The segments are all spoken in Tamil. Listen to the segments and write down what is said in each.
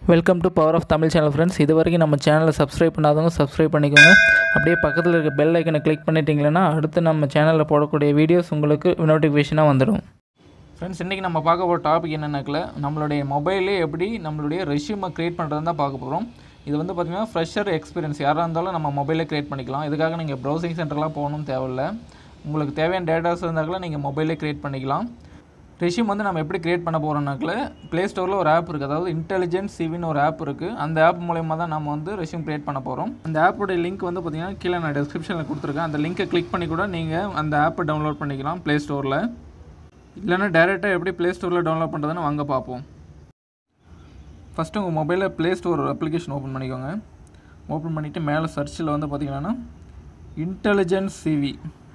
welcome to Power of Tamil channel friends இது வரைக்கும் நம்ம சேனலை சப்ஸ்கிரைப் பண்ணாதவங்க சப்ஸ்கிரைப் பண்ணிக்கோங்க அப்படியே பக்கத்தில் இருக்க பெல் ஐக்கனை கிளிக் பண்ணிட்டீங்கன்னா அடுத்து நம்ம சேனலில் போடக்கூடிய வீடியோஸ் உங்களுக்கு நோட்டிஃபிகேஷனாக வந்துடும் ஃப்ரெண்ட்ஸ் இன்றைக்கி நம்ம பார்க்க போகிற டாபிக் என்னென்னாக்கில் நம்மளுடைய மொபைலே எப்படி நம்மளுடைய ரெஷ்யூமை க்ரியேட் பண்ணுறது தான் பார்க்க போகிறோம் இது வந்து பார்த்திங்கன்னா ஃப்ரெஷர் எக்ஸ்பீரியன்ஸ் யாராக இருந்தாலும் நம்ம மொபைலே க்ரியேட் பண்ணிக்கலாம் இதுக்காக நீங்கள் ப்ரௌசிங் சென்டர்லாம் போகணும் தேவையில்ல உங்களுக்கு தேவையான டேட்டாஸ் இருந்தாக்கல நீங்கள் மொபைலே க்ரியேட் பண்ணிக்கலாம் ரெஷ்யூம் வந்து நம்ம எப்படி க்ரியேட் பண்ண போகிறோம்னாக்கல ப்ளே ஸ்டோரில் ஒரு ஆப் இருக்குது அதாவது இன்டெலிஜென்ட் சிவின்னு ஒரு ஆப் இருக்குது அந்த ஆப் மூலயமா தான் நம்ம வந்து ரெஷ்யூம் க்ரியேட் பண்ண போகிறோம் அந்த ஆப்போடைய லிங்க் வந்து பார்த்திங்கன்னா கீழே நான் டிஸ்கிரிப்ஷனில் கொடுத்துருக்கேன் அந்த லிங்க்கை கிளிக் பண்ணி கூட நீங்கள் அந்த ஆப்பை டவுன்லோட் பண்ணிக்கலாம் ப்ளே ஸ்டோரில் இல்லைன்னா டேரெக்டாக எப்படி ப்ளே ஸ்டோரில் டவுன்லோட் பண்ணுறதுன்னு வாங்க பார்ப்போம் ஃபஸ்ட்டு உங்கள் மொபைலில் ப்ளே ஸ்டோர் அப்ளிகேஷன் ஓப்பன் பண்ணிக்கோங்க ஓப்பன் பண்ணிவிட்டு மேலே சர்ச்சில் வந்து பார்த்தீங்கன்னா இன்டெலிஜென்ஸ் சிவி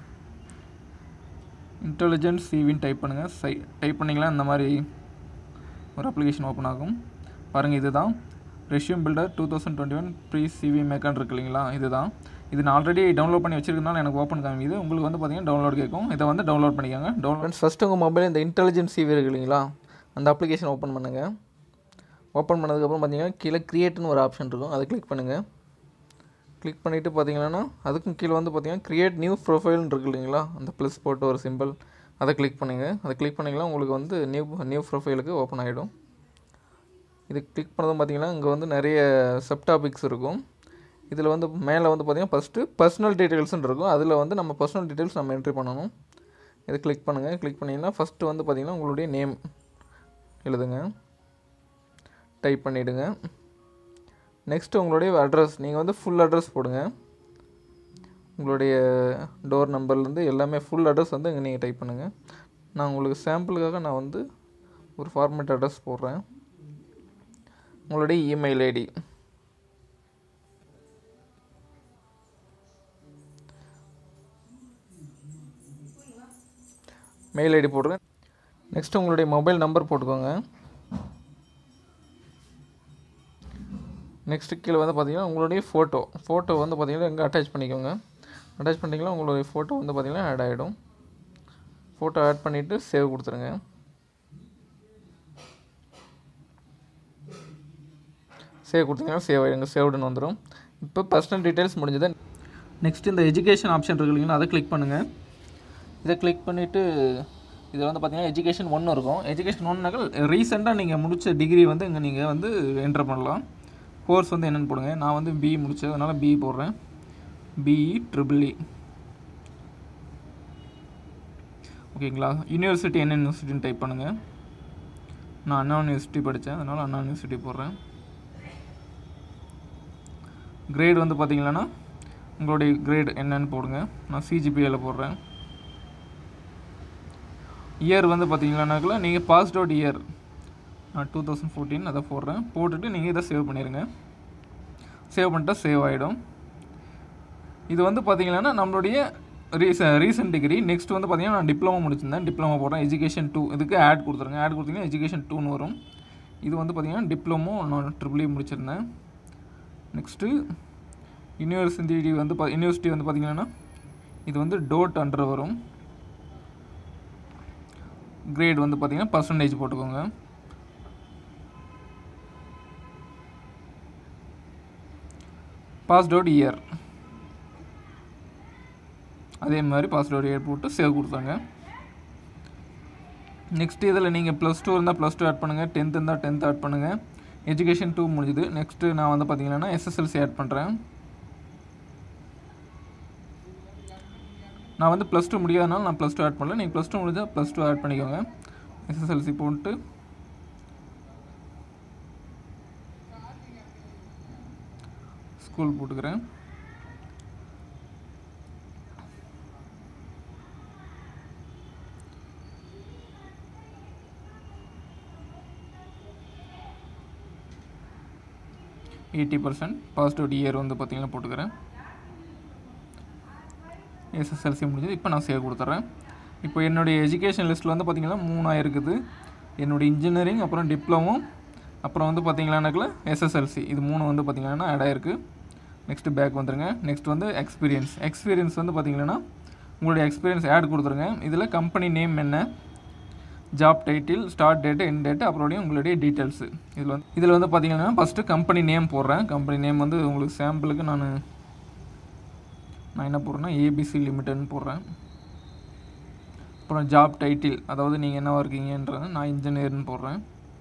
இன்டெலிஜென்ட் சிவின்னு டைப் பண்ணுங்கள் சை டைப் பண்ணிங்களா இந்த மாதிரி ஒரு அப்ளிகேஷன் ஓப்பன் ஆகும் பாருங்கள் இதுதான் resume builder two thousand twenty one free CV மேக்கன் இருக்கு இல்லைங்களா இதுதான் இது நான் ஆல்ரெடி டவுன்லோட் பண்ணி வச்சிருக்கனால எனக்கு ஓப்பன் காமிக்குது உங்களுக்கு வந்து பார்த்தீங்கன்னா டவுன்லோட் கேட்கும் இதை வந்து டவுன்லோட் பண்ணிக்கோங்க டவுன்லோட் ஃபஸ்ட்டு உங்கள் மொபைல் இந்த இன்டெலிஜென்ட் சிவி இருக்கு இல்லைங்களா அந்த அப்ளிகேஷன் ஓப்பன் பண்ணுங்கள் ஓப்பன் பண்ணதுக்கப்புறம் பார்த்தீங்கன்னா கீழே க்ரியேட்னு ஒரு ஆப்ஷன் இருக்கும் அதை கிளிக் பண்ணுங்கள் கிளிக் பண்ணிவிட்டு பார்த்தீங்கன்னா அதுக்கும் கீழே வந்து பார்த்தீங்கன்னா க்ரியேட் நியூ ப்ரொஃபைல்னு இருக்கு இல்லைங்களா அந்த ப்ளஸ் போட்டு ஒரு சிம்பிள் அதை கிளிக் பண்ணுங்கள் அதை கிளிக் பண்ணிங்கன்னா உங்களுக்கு வந்து நியூ நியூ ப்ரொஃபைலுக்கு ஓப்பன் ஆகிடும் இது கிளிக் பண்ணதும் பார்த்தீங்கன்னா இங்கே வந்து நிறைய சப் டாபிக்ஸ் இருக்கும் இதில் வந்து மேலே வந்து பார்த்தீங்கன்னா ஃபஸ்ட்டு பர்சனல் டீட்டெயில்ஸ்னு இருக்கும் அதில் வந்து நம்ம பர்சனல் டீட்டெயில்ஸ் நம்ம என்ட்ரி பண்ணணும் இதை கிளிக் பண்ணுங்கள் கிளிக் பண்ணிங்கன்னா ஃபஸ்ட்டு வந்து பார்த்தீங்கன்னா உங்களுடைய நேம் எழுதுங்க டைப் பண்ணிவிடுங்க நெக்ஸ்ட்டு உங்களுடைய அட்ரஸ் நீங்கள் வந்து ஃபுல் அட்ரஸ் போடுங்க உங்களுடைய டோர் நம்பர்லேருந்து எல்லாமே ஃபுல் அட்ரஸ் வந்து இங்கே நீங்கள் டைப் பண்ணுங்கள் நான் உங்களுக்கு சாம்பிளுக்காக நான் வந்து ஒரு ஃபார்மேட் அட்ரஸ் போடுறேன் உங்களுடைய இமெயில் ஐடி மெயில் ஐடி போடுறேன் நெக்ஸ்ட்டு உங்களுடைய மொபைல் நம்பர் போட்டுக்கோங்க நெக்ஸ்ட்டு கீழே வந்து பார்த்தீங்கன்னா உங்களுடைய ஃபோட்டோ ஃபோட்டோ வந்து பார்த்தீங்கன்னா எங்கே அட்டாச் பண்ணிக்கோங்க அட்டாச் பண்ணிங்கன்னா உங்களுடைய ஃபோட்டோ வந்து பார்த்தீங்கன்னா ஆட் ஆகிடும் ஃபோட்டோ ஆட் பண்ணிவிட்டு சேவ் கொடுத்துருங்க சேவ் கொடுத்தீங்கன்னா சேவ் ஆகிடுங்க சேவ்டுன்னு வந்துடும் இப்போ பர்சனல் டீட்டெயில்ஸ் முடிஞ்சது நெக்ஸ்ட் இந்த எஜுகேஷன் ஆப்ஷன் இருக்கு இல்லைங்களா அதை கிளிக் பண்ணுங்கள் இதை கிளிக் பண்ணிவிட்டு இதில் வந்து பார்த்தீங்கன்னா எஜுகேஷன் ஒன்று இருக்கும் எஜுகேஷன் ஒன்றுனாக்க ரீசெண்டாக நீங்கள் முடித்த டிகிரி வந்து இங்கே நீங்கள் வந்து என்டர் பண்ணலாம் கோர்ஸ் வந்து என்னென்னு போடுங்க நான் வந்து பிஇ முடித்தது அதனால் பிஇ போடுறேன் பிஇ ட்ரிபிள் இ ஓகேங்களா யூனிவர்சிட்டி என்ன யூனிவர்சிட்டின்னு டைப் பண்ணுங்கள் நான் அண்ணா யூனிவர்சிட்டி படித்தேன் அதனால் அண்ணா யூனிவர்சிட்டி போடுறேன் கிரேட் வந்து பார்த்தீங்கன்னா உங்களுடைய கிரேட் என்னன்னு போடுங்க நான் சிஜிபிஏல போடுறேன் இயர் வந்து பார்த்தீங்கன்னாக்கல நீங்கள் பாஸ்ட் அவுட் இயர் நான் டூ தௌசண்ட் ஃபோர்டீன் அதை போடுறேன் போட்டுட்டு நீங்கள் இதை சேவ் பண்ணிடுங்க சேவ் பண்ணிட்டா சேவ் ஆகிடும் இது வந்து பார்த்தீங்கன்னா நம்மளுடைய ரீச ரீசன்ட் டிகிரி நெக்ஸ்ட் வந்து பார்த்தீங்கன்னா நான் டிப்ளமோ முடிச்சிருந்தேன் டிப்ளமோ போடுறேன் எஜுகேஷன் டூ இதுக்கு ஆட் கொடுத்துருங்க ஆட் கொடுத்தீங்கன்னா எஜுகேஷன் டூன்னு வரும் இது வந்து பார்த்தீங்கன்னா டிப்ளமோ நான் ட்ரிபிள் இ முடிச்சிருந்தேன் நெக்ஸ்ட்டு யூனிவர்சிட்டி வந்து பா யூனிவர்சிட்டி வந்து பார்த்தீங்கன்னா இது வந்து டோட் அண்டர் வரும் கிரேட் வந்து பார்த்தீங்கன்னா பர்சன்டேஜ் போட்டுக்கோங்க பாஸ்ட் அவுட் இயர் அதே மாதிரி பாஸ்ட் அவுட் இயர் போட்டு சேவ் கொடுத்தாங்க நெக்ஸ்ட் இதில் நீங்கள் ப்ளஸ் டூ இருந்தால் ப்ளஸ் டூ ஆட் பண்ணுங்கள் டென்த் இருந்தால் டென்த் ஆட் பண்ணுங்கள் எஜுகேஷன் டூ முடிஞ்சுது நெக்ஸ்ட்டு நான் வந்து பார்த்தீங்கன்னா எஸ்எஸ்எல்சி ஆட் பண்ணுறேன் நான் வந்து ப்ளஸ் டூ முடியாதனால நான் ப்ளஸ் டூ ஆட் பண்ணல நீங்கள் ப்ளஸ் டூ முடிஞ்சால் ப்ளஸ் டூ ஆட் பண்ணிக்கோங்க எஸ்எஸ்எல்சி போட்டு ஸ்கூல் போட்டுக்கிறேன் eighty percent passed out year வந்து பார்த்தீங்கன்னா போட்டுக்கிறேன் எஸ்எஸ்எல்சி முடிஞ்சது இப்போ நான் சேவ் கொடுத்துட்றேன் இப்போ என்னுடைய எஜுகேஷன் லிஸ்ட்டில் வந்து பார்த்திங்கன்னா மூணாக இருக்குது என்னுடைய இன்ஜினியரிங் அப்புறம் டிப்ளமோ அப்புறம் வந்து பார்த்திங்களானாக்கில் எஸ்எஸ்எல்சி இது மூணு வந்து பார்த்திங்கன்னா ஆட் ஆகிருக்கு நெக்ஸ்ட்டு பேக் வந்துருங்க நெக்ஸ்ட் வந்து எக்ஸ்பீரியன்ஸ் எக்ஸ்பீரியன்ஸ் வந்து பார்த்திங்கன்னா உங்களுடைய எக்ஸ்பீரியன்ஸ் ஆட் கொடுத்துருங்க இதில் கம்பெனி நேம் என்ன job title start date end date அப்புறம் உங்களுடைய டீட்டெயில்ஸு இதில் வந்து இதில் வந்து பார்த்தீங்கன்னா ஃபஸ்ட்டு கம்பெனி நேம் போடுறேன் கம்பெனி நேம் வந்து உங்களுக்கு சாம்பிளுக்கு நான் நான் என்ன போடுறேன்னா ஏபிசி லிமிட்டட்னு போடுறேன் அப்புறம் ஜாப் டைட்டில் அதாவது நீங்கள் என்னவா இருக்கீங்கன்றது நான் இன்ஜினியர்னு போடுறேன்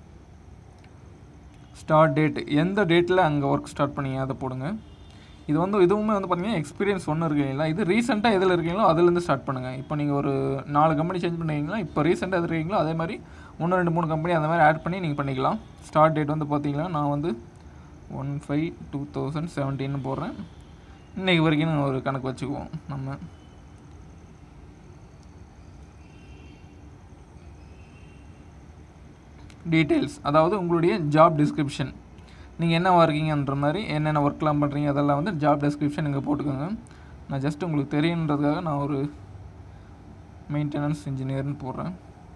ஸ்டார்ட் டேட் எந்த டேட்டில் அங்கே ஒர்க் ஸ்டார்ட் பண்ணீங்க அதை போடுங்க இது வந்து இதுவுமே வந்து பார்த்தீங்கன்னா எக்ஸ்பீரியன்ஸ் ஒன்று இருக்கீங்களா இது ரீசெண்டாக எதில் இருக்கீங்களோ அதுலேருந்து ஸ்டார்ட் பண்ணுங்கள் இப்போ நீங்கள் ஒரு நாலு கம்பெனி சேஞ்ச் பண்ணுறீங்களா இப்போ ரீசெண்டாக எது இருக்கீங்களோ அதே மாதிரி ஒன்று ரெண்டு மூணு கம்பெனி அந்த மாதிரி ஆட் பண்ணி நீங்கள் பண்ணிக்கலாம் ஸ்டார்ட் டேட் வந்து பார்த்தீங்கன்னா நான் வந்து one five two thousand seventeen போடுறேன் இன்றைக்கி வரைக்கும் ஒரு கணக்கு வச்சுக்குவோம் நம்ம டீட்டெயில்ஸ் அதாவது உங்களுடைய ஜாப் டிஸ்கிரிப்ஷன் நீங்கள் என்னவா இருக்கீங்கன்ற மாதிரி என்னென்ன ஒர்க்லாம் பண்ணுறீங்க அதெல்லாம் வந்து ஜாப் டெஸ்கிரிப்ஷன் இங்கே போட்டுக்கோங்க நான் ஜஸ்ட் உங்களுக்கு தெரியுன்றதுக்காக நான் ஒரு மெயின்டெனன்ஸ் இன்ஜினியர்னு போடுறேன்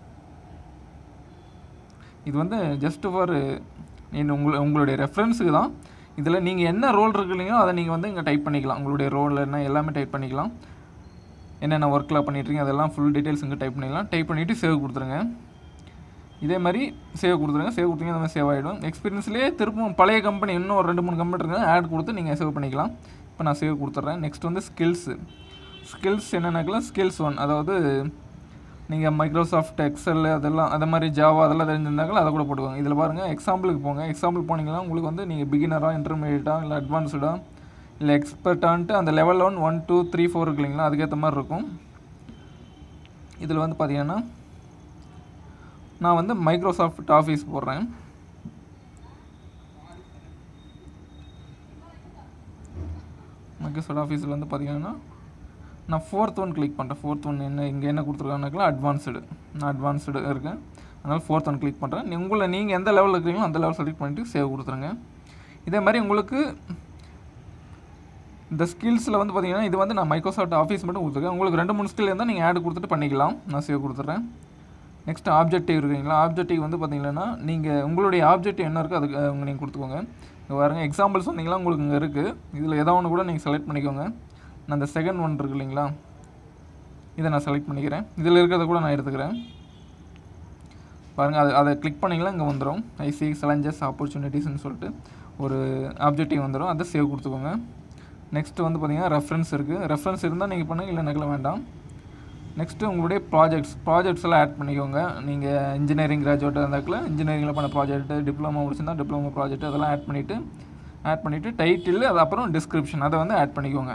இது வந்து ஜஸ்ட் ஃபார் உங்களை உங்களுடைய ரெஃபரன்ஸுக்கு தான் இதில் நீங்கள் என்ன ரோல் இருக்கிறீங்களோ அதை நீங்கள் வந்து இங்கே டைப் பண்ணிக்கலாம் உங்களுடைய ரோல் என்ன எல்லாமே டைப் பண்ணிக்கலாம் என்னென்ன ஒர்க்லாம் பண்ணிட்டுருக்கீங்க அதெல்லாம் ஃபுல் டீட்டெயில்ஸ் இங்கே டைப் பண்ணிக்கலாம் டைப் பண்ணிவிட்டு சேவ் கொடுத்துருங்க இதே மாதிரி சேவ் கொடுத்துருங்க சேவ் கொடுத்தீங்க அந்த மாதிரி சேவ் ஆகிடும் எக்ஸ்பீரியன்ஸ்லேயே திரும்பவும் பழைய கம்பெனி இன்னும் ஒரு ரெண்டு மூணு கம்பெனி இருக்குது ஆட் கொடுத்து நீங்கள் சேவ் பண்ணிக்கலாம் இப்போ நான் சேவ் கொடுத்துட்றேன் நெக்ஸ்ட் வந்து ஸ்கில்ஸு ஸ்கில்ஸ் என்னென்னாக்கலாம் ஸ்கில்ஸ் ஒன் அதாவது நீங்கள் மைக்ரோசாஃப்ட் எக்ஸல் அதெல்லாம் அது மாதிரி ஜாவா அதெல்லாம் தெரிஞ்சிருந்தாங்களோ அதை கூட போட்டுக்கோங்க இதில் பாருங்கள் எக்ஸாம்பிளுக்கு போங்க எக்ஸாம்பிள் போனீங்கன்னா உங்களுக்கு வந்து நீங்கள் பிகினராக இன்டர்மீடியட்டாக இல்லை அட்வான்ஸ்டாக இல்லை எக்ஸ்பர்ட்டான்ட்டு அந்த level one one two three four இருக்கு இல்லைங்களா அதுக்கேற்ற மாதிரி இருக்கும் இதில் வந்து பார்த்தீங்கன்னா நான் வந்து மைக்ரோசாஃப்ட் ஆஃபீஸ் போடுறேன் மைக்ரோசாஃப்ட் ஆஃபீஸில் வந்து பார்த்தீங்கன்னா நான் ஃபோர்த் ஒன் கிளிக் பண்ணுறேன் ஃபோர்த் ஒன் என்ன இங்கே என்ன கொடுத்துருக்காங்கனாக்கா அட்வான்ஸ்டு நான் அட்வான்ஸ்டு இருக்கேன் அதனால் ஃபோர்த் ஒன் கிளிக் பண்ணுறேன் உங்களை நீங்கள் எந்த லெவலில் இருக்கிறீங்களோ அந்த லெவல் செலக்ட் பண்ணிவிட்டு சேவ் கொடுத்துருங்க இதே மாதிரி உங்களுக்கு இந்த ஸ்கில்ஸில் வந்து பார்த்தீங்கன்னா இது வந்து நான் மைக்ரோசாஃப்ட் ஆஃபீஸ் மட்டும் கொடுத்துருக்கேன் உங்களுக்கு ரெண்டு மூணு ஸ்கில் இருந்தால் நீங்கள் ஆட் கொடுத்துட்டு பண்ணிக்கலாம் நான் சேவ் கொடுத்துட்றேன் நெக்ஸ்ட் ஆப்ஜெக்டிவ் இருக்குங்களா ஆப்ஜெக்டிவ் வந்து பார்த்தீங்கன்னா நீங்கள் உங்களுடைய ஆப்ஜெக்டிவ் என்ன இருக்கோ அதுக்கு அவங்க நீங்கள் கொடுத்துக்கோங்க இங்கே பாருங்கள் எக்ஸாம்பிள் சொன்னீங்களா உங்களுக்கு இங்கே இருக்குது இதில் எதோ ஒன்று கூட நீங்கள் செலக்ட் பண்ணிக்கோங்க நான் இந்த செகண்ட் ஒன் இருக்கு இல்லைங்களா இதை நான் செலக்ட் பண்ணிக்கிறேன் இதில் இருக்கிறத கூட நான் எடுத்துக்கிறேன் பாருங்கள் அது அதை கிளிக் பண்ணிங்களா இங்கே வந்துடும் ஐசி சேலஞ்சஸ் ஆப்பர்ச்சுனிட்டிஸ்னு சொல்லிட்டு ஒரு ஆப்ஜெக்டிவ் வந்துடும் அதை சேவ் கொடுத்துக்கோங்க நெக்ஸ்ட்டு வந்து பார்த்தீங்கன்னா ரெஃபரன்ஸ் இருக்குது ரெஃபரன்ஸ் இருந்தால் நீங்கள் பண்ணுங்கள் இல்லை நகல வேண்டாம் நெக்ஸ்ட்டு உங்களுடைய ப்ராஜெக்ட்ஸ் ப்ராஜெக்ட்ஸ் எல்லாம் ஆட் பண்ணிக்கோங்க நீங்கள் இன்ஜினியரிங் கிராஜுவேட்டாக இருந்தாக்கில் இன்ஜினியரிங்கில் பண்ண ப்ராஜெக்ட் டிப்ளமோ முடிச்சிருந்தா டிப்ளமோ ப்ராஜெக்ட் அதெல்லாம் ஆட் பண்ணிவிட்டு ஆட் பண்ணிவிட்டு டைட்டில் அது அப்புறம் டிஸ்கிரிப்ஷன் அதை வந்து ஆட் பண்ணிக்கோங்க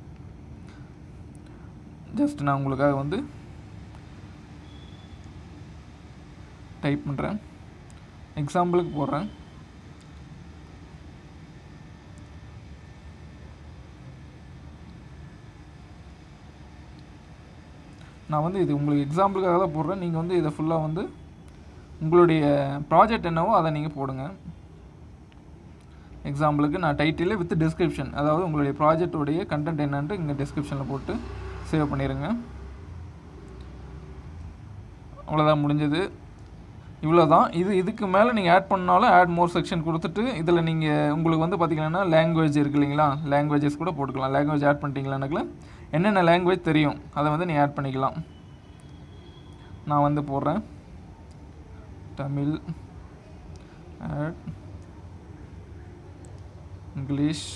ஜஸ்ட் நான் உங்களுக்காக வந்து டைப் பண்ணுறேன் எக்ஸாம்பிளுக்கு போடுறேன் நான் வந்து இது உங்களுக்கு எக்ஸாம்பிளுக்காக தான் போடுறேன் நீங்கள் வந்து இதை ஃபுல்லாக வந்து உங்களுடைய ப்ராஜெக்ட் என்னவோ அதை நீங்கள் போடுங்க எக்ஸாம்பிளுக்கு நான் டைட்டில் வித் டிஸ்கிரிப்ஷன் அதாவது உங்களுடைய ப்ராஜெக்டோடைய கண்டென்ட் என்னன்ட்டு இங்கே டிஸ்கிரிப்ஷனில் போட்டு சேவ் பண்ணிடுங்க அவ்வளோதான் முடிஞ்சது இவ்வளோ தான் இது இதுக்கு மேலே நீங்கள் ஆட் பண்ணாலும் ஆட் மோர் செக்ஷன் கொடுத்துட்டு இதில் நீங்கள் உங்களுக்கு வந்து பார்த்தீங்கன்னா லாங்குவேஜ் இருக்கு இல்லைங்களா லாங்குவேஜஸ் கூட போட்டுக்கலாம் லாங்குவேஜ் ஆட் பண்ணிட்டீங்களானாக்கல என்னென்ன லாங்குவேஜ் தெரியும் அதை வந்து நீங்கள் ஆட் பண்ணிக்கலாம் நான் வந்து போடுறேன் Tamil add English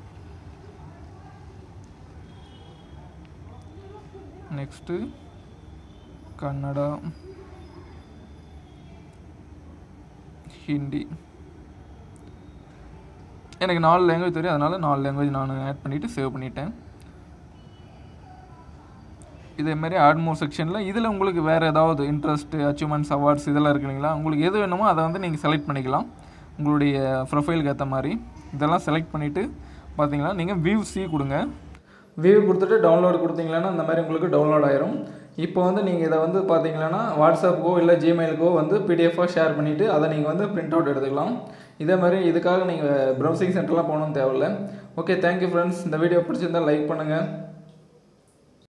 next Kannada Hindi எனக்கு நாலு லாங்குவேஜ் தெரியும் அதனால் நாலு லாங்குவேஜ் நான் ஆட் பண்ணிவிட்டு சேவ் பண்ணிட்டேன் இதே மாதிரி ஆட் மோர் செக்ஷனில் இதில் உங்களுக்கு வேறு ஏதாவது இன்ட்ரெஸ்ட் அச்சீவ்மெண்ட்ஸ் அவார்ட்ஸ் இதெல்லாம் இருக்கு இல்லைங்களா உங்களுக்கு எது வேணுமோ அதை வந்து நீங்கள் செலக்ட் பண்ணிக்கலாம் உங்களுடைய ப்ரொஃபைலுக்கு ஏற்ற மாதிரி இதெல்லாம் செலக்ட் பண்ணிவிட்டு பார்த்தீங்கன்னா நீங்கள் வியூ சி கொடுங்க வியூ கொடுத்துட்டு டவுன்லோட் கொடுத்தீங்கன்னா இந்த மாதிரி உங்களுக்கு டவுன்லோட் ஆயிரும் இப்போ வந்து நீங்கள் இதை வந்து பார்த்தீங்கன்னா வாட்ஸ்அப்புக்கோ இல்லை ஜிமெயிலுக்கோ வந்து பிடிஎஃபாக ஷேர் பண்ணிவிட்டு அதை நீங்கள் வந்து பிரிண்ட் அவுட் எடுத்துக்கலாம் இதே மாதிரி இதுக்காக நீங்கள் ப்ரௌசிங் சென்டர்லாம் போகணும்னு தேவையில்ல ஓகே தேங்க்யூ ஃப்ரெண்ட்ஸ் இந்த வீடியோ பிடிச்சிருந்தால் லைக் பண்ணுங்கள்